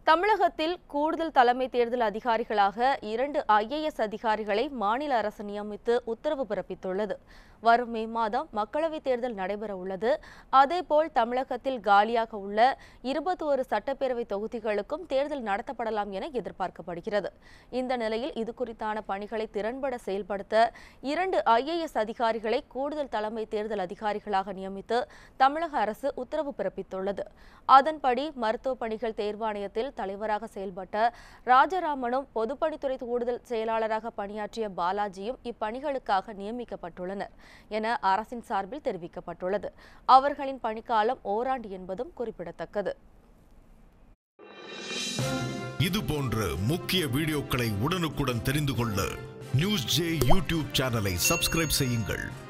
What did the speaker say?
தமிழகத்தில் கூடுதல் தலைமை தேர்தல் அதிகாரிகளாக இரண்டு ஐஏஎஸ் அதிகாரிகளை மாநில அரசு நியமித்து உத்தரவு பிறப்பித்துள்ளது வரும் மே மாதம் மக்களவைத் தேர்தல் நடைபெற உள்ளது அதேபோல் தமிழகத்தில் காலியாக உள்ள இருபத்தோரு சட்டப்பேரவை தொகுதிகளுக்கும் தேர்தல் நடத்தப்படலாம் என எதிர்பார்க்கப்படுகிறது இந்த நிலையில் இது குறித்தான பணிகளை திறன்பட செயல்படுத்த இரண்டு ஐஏஎஸ் அதிகாரிகளை கூடுதல் தலைமை தேர்தல் அதிகாரிகளாக நியமித்து தமிழக அரசு உத்தரவு பிறப்பித்துள்ளது அதன்படி மருத்துவ பணிகள் தேர்வாணையத்தில் தலைவராக செயல்பட்ட ராஜராமனும் பொதுப்பணித்துறை கூடுதல் செயலாளராக பணியாற்றிய பாலாஜியும் இப்பணிகளுக்காக நியமிக்கப்பட்டுள்ளனர் என அரசின் சார்பில் தெரிவிக்கப்பட்டுள்ளது அவர்களின் பணிக்காலம் ஓராண்டு என்பதும் குறிப்பிடத்தக்கது இது போன்ற முக்கிய வீடியோக்களை உடனுக்குடன் தெரிந்து கொள்ள நியூஸ் ஜே யூடியூப் சேனலை சப்ஸ்கிரைப் செய்யுங்கள்